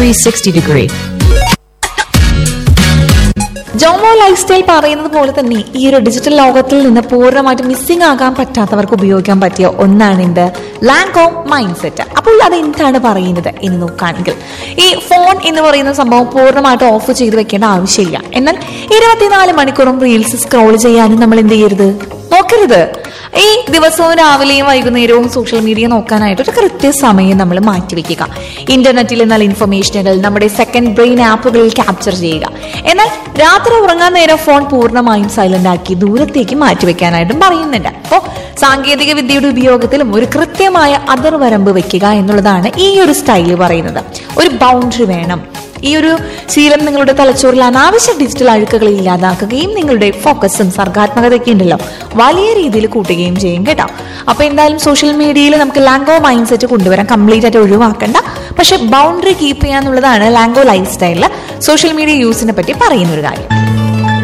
360 degree. Jomo life style പറയുന്നത് പോലെ തന്നെ ഈ ഒരു ഡിജിറ്റൽ ലോകത്തിൽ നിന്ന് പൂർണ്ണമായിട്ട് മിസ്സിംഗ് ആകാൻ പറ്റാത്തവർക്ക് ഉപയോഗിക്കാൻ പറ്റിയ ഒന്നാണ് എന്ത് ലാങ്കോ മൈൻഡ് സെറ്റ് അപ്പോൾ അത് എന്താണ് പറയുന്നത് എന്ന് നോക്കുകയാണെങ്കിൽ ഈ ഫോൺ എന്ന് പറയുന്ന സംഭവം പൂർണ്ണമായിട്ട് ഓഫ് ചെയ്ത് വെക്കേണ്ട ആവശ്യമില്ല എന്നാൽ ഇരുപത്തിനാല് മണിക്കൂറും റീൽസ് സ്ക്രോൾ ചെയ്യാനും നമ്മൾ എന്ത് ചെയ്യരുത് നോക്കരുത് ഈ ദിവസവും രാവിലെയും വൈകുന്നേരവും സോഷ്യൽ മീഡിയ നോക്കാനായിട്ട് ഒരു കൃത്യസമയം നമ്മൾ മാറ്റിവെക്കുക ഇന്റർനെറ്റിൽ നല്ല ഇൻഫർമേഷനുകൾ നമ്മുടെ സെക്കൻഡ് ബ്രെയിൻ ആപ്പുകളിൽ ക്യാപ്ചർ ചെയ്യുക എന്നാൽ രാത്രി ഉറങ്ങാൻ നേരം ഫോൺ പൂർണ്ണമായും സൈലന്റ് ആക്കി ദൂരത്തേക്ക് മാറ്റിവെക്കാനായിട്ടും പറയുന്നുണ്ട് അപ്പോൾ സാങ്കേതിക വിദ്യയുടെ ഉപയോഗത്തിലും ഒരു കൃത്യമായ അതിർവരമ്പ് വെക്കുക എന്നുള്ളതാണ് ഈ ഒരു സ്റ്റൈല് പറയുന്നത് ഒരു ബൗണ്ടറി വേണം ഈ ഒരു ശീലം നിങ്ങളുടെ തലച്ചോറിൽ അനാവശ്യ ഡിജിറ്റൽ അഴുക്കുകൾ ഇല്ലാതാക്കുകയും നിങ്ങളുടെ ഫോക്കസും സർഗാത്മകതയൊക്കെ ഉണ്ടല്ലോ വലിയ രീതിയിൽ കൂട്ടുകയും ചെയ്യും കേട്ടോ അപ്പൊ എന്തായാലും സോഷ്യൽ മീഡിയയിൽ നമുക്ക് ലാംഗോ മൈൻഡ് സെറ്റ് കൊണ്ടുവരാൻ കംപ്ലീറ്റ് ആയിട്ട് ഒഴിവാക്കണ്ട പക്ഷെ ബൗണ്ടറി കീപ്പ് ചെയ്യാന്നുള്ളതാണ് ലാംഗോ ലൈഫ് സ്റ്റൈലിൽ സോഷ്യൽ മീഡിയ യൂസിനെ പറ്റി പറയുന്ന ഒരു കാര്യം